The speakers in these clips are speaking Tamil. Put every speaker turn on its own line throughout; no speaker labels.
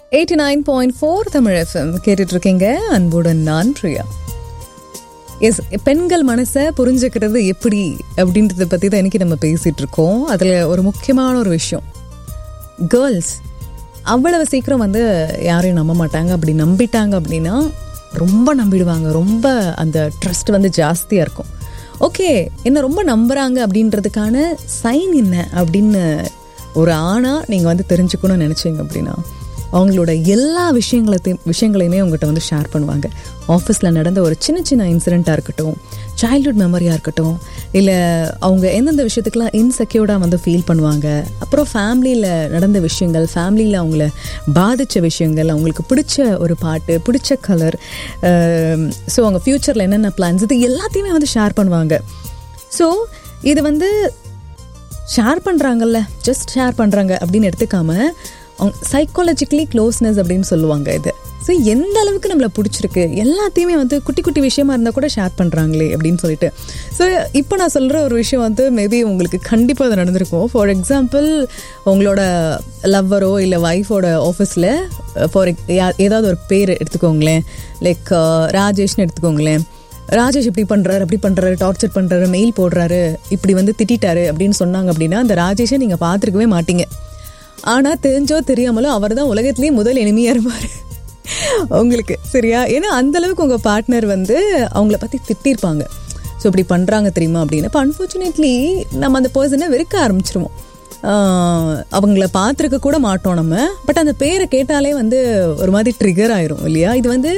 eighty nine point four Tamil F M கேட்டுட்டு இருக்கீங்க அன்புடன் நான் பிரியா எஸ் பெண்கள் மனசை புரிஞ்சுக்கிறது எப்படி அப்படின்றத பற்றி தான் இன்னைக்கு நம்ம பேசிகிட்டு இருக்கோம் அதில் ஒரு முக்கியமான ஒரு விஷயம் கேர்ள்ஸ் அவ்வளவு சீக்கிரம் வந்து யாரையும் நம்ப மாட்டாங்க அப்படி நம்பிட்டாங்க அப்படின்னா ரொம்ப நம்பிடுவாங்க ரொம்ப அந்த ட்ரஸ்ட் வந்து ஜாஸ்தியாக இருக்கும் ஓகே என்ன ரொம்ப நம்புகிறாங்க அப்படின்றதுக்கான சைன் என்ன அப்படின்னு ஒரு ஆணாக நீங்கள் வந்து தெரிஞ்சுக்கணும்னு நினச்சிங்க அப்படின்னா அவங்களோட எல்லா விஷயங்களையும் விஷயங்களையுமே உங்கள்கிட்ட வந்து ஷேர் பண்ணுவாங்க ஆஃபீஸில் நடந்த ஒரு சின்ன சின்ன இன்சிடெண்ட்டாக இருக்கட்டும் சைல்ட்ஹுட் மெமரியாக இருக்கட்டும் இல்லை அவங்க எந்தெந்த விஷயத்துக்கெலாம் இன்செக்யூர்டாக வந்து ஃபீல் பண்ணுவாங்க அப்புறம் ஃபேமிலியில் நடந்த விஷயங்கள் ஃபேமிலியில் அவங்கள பாதித்த விஷயங்கள் அவங்களுக்கு பிடிச்ச ஒரு பாட்டு பிடிச்ச கலர் ஸோ அவங்க ஃப்யூச்சரில் என்னென்ன பிளான்ஸ் இது எல்லாத்தையுமே வந்து ஷேர் பண்ணுவாங்க ஸோ இது வந்து ஷேர் பண்ணுறாங்கல்ல ஜஸ்ட் ஷேர் பண்ணுறாங்க அப்படின்னு எடுத்துக்காம அவங்க சைக்காலஜிக்கலி க்ளோஸ்னஸ் அப்படின்னு சொல்லுவாங்க இது ஸோ எந்த அளவுக்கு நம்மளை பிடிச்சிருக்கு எல்லாத்தையுமே வந்து குட்டி குட்டி விஷயமா இருந்தால் கூட ஷேர் பண்ணுறாங்களே அப்படின்னு சொல்லிட்டு ஸோ இப்போ நான் சொல்கிற ஒரு விஷயம் வந்து மேபி உங்களுக்கு கண்டிப்பாக அது நடந்திருக்கும் ஃபார் எக்ஸாம்பிள் உங்களோட லவ்வரோ இல்லை ஒய்ஃபோட ஆஃபீஸில் ஃபார் ஏதாவது ஒரு பேர் எடுத்துக்கோங்களேன் லைக் ராஜேஷ்னு எடுத்துக்கோங்களேன் ராஜேஷ் இப்படி பண்ணுறாரு அப்படி பண்ணுறாரு டார்ச்சர் பண்ணுறாரு மெயில் போடுறாரு இப்படி வந்து திட்டாரு அப்படின்னு சொன்னாங்க அப்படின்னா அந்த ராஜேஷை நீங்கள் பார்த்துருக்கவே மாட்டீங்க ஆனால் தெரிஞ்சோ தெரியாமலோ அவர் தான் உலகத்துலேயே முதல் எளிமையாக இருப்பார் உங்களுக்கு சரியா ஏன்னா அந்தளவுக்கு உங்கள் பார்ட்னர் வந்து அவங்கள பற்றி திட்டிருப்பாங்க ஸோ இப்படி பண்ணுறாங்க தெரியுமா அப்படின்னு இப்போ அன்ஃபார்ச்சுனேட்லி நம்ம அந்த பர்சனை வெறுக்க ஆரம்பிச்சிருவோம் அவங்கள பார்த்துருக்க கூட மாட்டோம் நம்ம பட் அந்த பேரை கேட்டாலே வந்து ஒரு மாதிரி ட்ரிகர் ஆயிரும் இல்லையா இது வந்து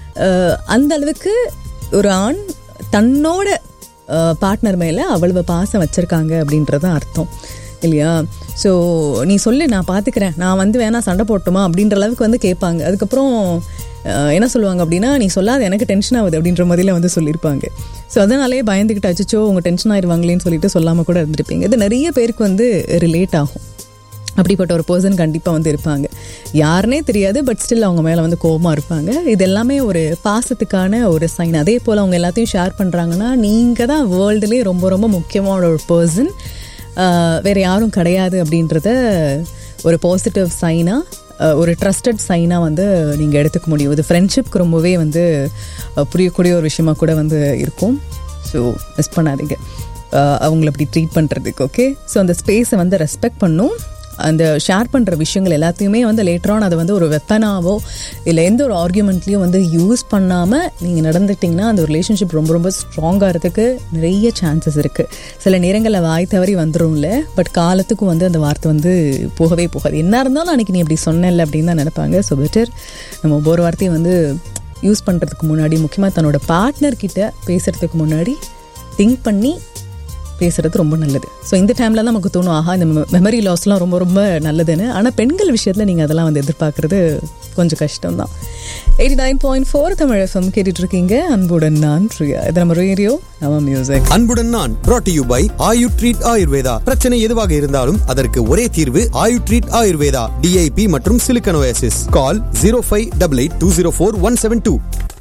அந்த அளவுக்கு ஒரு ஆண் தன்னோட பார்ட்னர் மேலே அவ்வளவு பாசம் வச்சுருக்காங்க அப்படின்றது அர்த்தம் இல்லையா ஸோ நீ சொல்லு நான் பார்த்துக்கிறேன் நான் வந்து வேணா சண்டை போட்டுமா அப்படின்ற அளவுக்கு வந்து கேட்பாங்க அதுக்கப்புறம் என்ன சொல்லுவாங்க அப்படின்னா நீ சொல்லாத எனக்கு டென்ஷன் ஆகுது அப்படின்ற மாதிரில வந்து சொல்லியிருப்பாங்க ஸோ அதனாலே பயந்துக்கிட்டு அச்சோ உங்கள் டென்ஷன் ஆயிடுவாங்களேன்னு சொல்லிட்டு சொல்லாமல் கூட இருந்திருப்பீங்க இது நிறைய பேருக்கு வந்து ரிலேட் ஆகும் அப்படிப்பட்ட ஒரு பர்சன் கண்டிப்பாக வந்து இருப்பாங்க யாருனே தெரியாது பட் ஸ்டில் அவங்க மேலே வந்து கோபமாக இருப்பாங்க இது எல்லாமே ஒரு பாசத்துக்கான ஒரு சைன் அதே போல் அவங்க எல்லாத்தையும் ஷேர் பண்ணுறாங்கன்னா நீங்கள் தான் வேர்ல்டுலேயே ரொம்ப ரொம்ப முக்கியமான ஒரு பர்சன் வேறு யாரும் கிடையாது அப்படின்றத ஒரு பாசிட்டிவ் சைனாக ஒரு ட்ரஸ்டட் சைனாக வந்து நீங்கள் எடுத்துக்க முடியும் இது ஃப்ரெண்ட்ஷிப்க்கு ரொம்பவே வந்து புரியக்கூடிய ஒரு விஷயமா கூட வந்து இருக்கும் ஸோ மிஸ் பண்ணாதீங்க அவங்கள அப்படி ட்ரீட் பண்ணுறதுக்கு ஓகே ஸோ அந்த ஸ்பேஸை வந்து ரெஸ்பெக்ட் பண்ணும் அந்த ஷேர் பண்ணுற விஷயங்கள் எல்லாத்தையுமே வந்து லேட்டரான் அதை வந்து ஒரு வெப்பனாவோ இல்லை எந்த ஒரு ஆர்கியூமெண்ட்லேயும் வந்து யூஸ் பண்ணாமல் நீங்கள் நடந்துட்டிங்கன்னா அந்த ரிலேஷன்ஷிப் ரொம்ப ரொம்ப ஸ்ட்ராங்காகிறதுக்கு நிறைய சான்சஸ் இருக்குது சில நேரங்களில் வாய் தவறி வந்துடும்ல பட் காலத்துக்கும் வந்து அந்த வார்த்தை வந்து போகவே போகாது என்ன இருந்தாலும் அன்றைக்கி நீ அப்படி சொன்னல அப்படின்னு தான் நினைப்பாங்க ஸோ பெட்டர் நம்ம ஒவ்வொரு வார்த்தையும் வந்து யூஸ் பண்ணுறதுக்கு முன்னாடி முக்கியமாக தன்னோட பார்ட்னர்கிட்ட பேசுகிறதுக்கு முன்னாடி திங்க் பண்ணி பேசுறது ரொம்ப நல்லது ஸோ இந்த டைமில் தான் நமக்கு தோணும் ஆஹா இந்த மெமரி லாஸ்லாம் ரொம்ப ரொம்ப நல்லதுன்னு ஆனால் பெண்கள் விஷயத்தில் நீங்கள் அதெல்லாம் வந்து எதிர்பார்க்குறது கொஞ்சம் கஷ்டம் தான் eighty nine point four Tamil F M கேட்டுட்டு இருக்கீங்க அன்புடன் நான் பிரியா இது நம்ம ரேடியோ நம்ம மியூசிக்
அன்புடன் நான் brought to you by Ayu treat Ayurveda பிரச்சனை எதுவாக இருந்தாலும் அதற்கு ஒரே தீர்வு ஆயு ட்ரீட் ஆயுர்வேதா டிஐபி மற்றும் சிலிக்கனோசிஸ் call zero five double eight two zero four one seven two